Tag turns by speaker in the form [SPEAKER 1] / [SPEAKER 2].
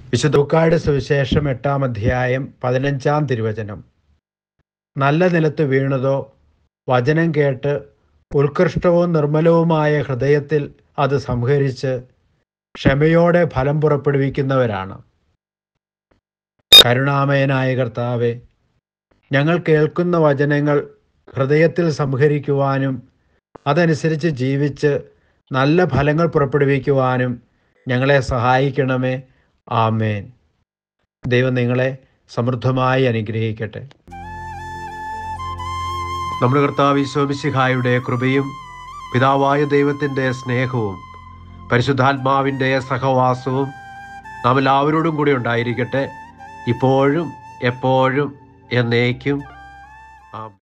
[SPEAKER 1] വിശുദ്ധ ലൂക്കായുടെ സുവിശേഷം എട്ടാം അധ്യായം പതിനഞ്ചാം തിരുവചനം നല്ല നിലത്ത് വീണതോ വചനം കേട്ട് ഉത്കൃഷ്ടവും നിർമ്മലവുമായ ഹൃദയത്തിൽ അത് സംഹരിച്ച് ക്ഷമയോടെ ഫലം പുറപ്പെടുവിക്കുന്നവരാണ് കരുണാമയനായ കർത്താവെ ഞങ്ങൾ കേൾക്കുന്ന വചനങ്ങൾ ഹൃദയത്തിൽ സംഹരിക്കുവാനും അതനുസരിച്ച് ജീവിച്ച് നല്ല ഫലങ്ങൾ പുറപ്പെടുവിക്കുവാനും ഞങ്ങളെ സഹായിക്കണമേ ആമേൻ ദൈവം നിങ്ങളെ സമൃദ്ധമായി അനുഗ്രഹിക്കട്ടെ നമ്മുടെ കർത്താവ് ഈശോമിശിഹായുടെ കൃപയും പിതാവായ ദൈവത്തിൻ്റെ സ്നേഹവും പരിശുദ്ധാത്മാവിൻ്റെ സഹവാസവും നാം എല്ലാവരോടും കൂടി ഉണ്ടായിരിക്കട്ടെ ഇപ്പോഴും എപ്പോഴും എന്നേക്കും ആമേൻ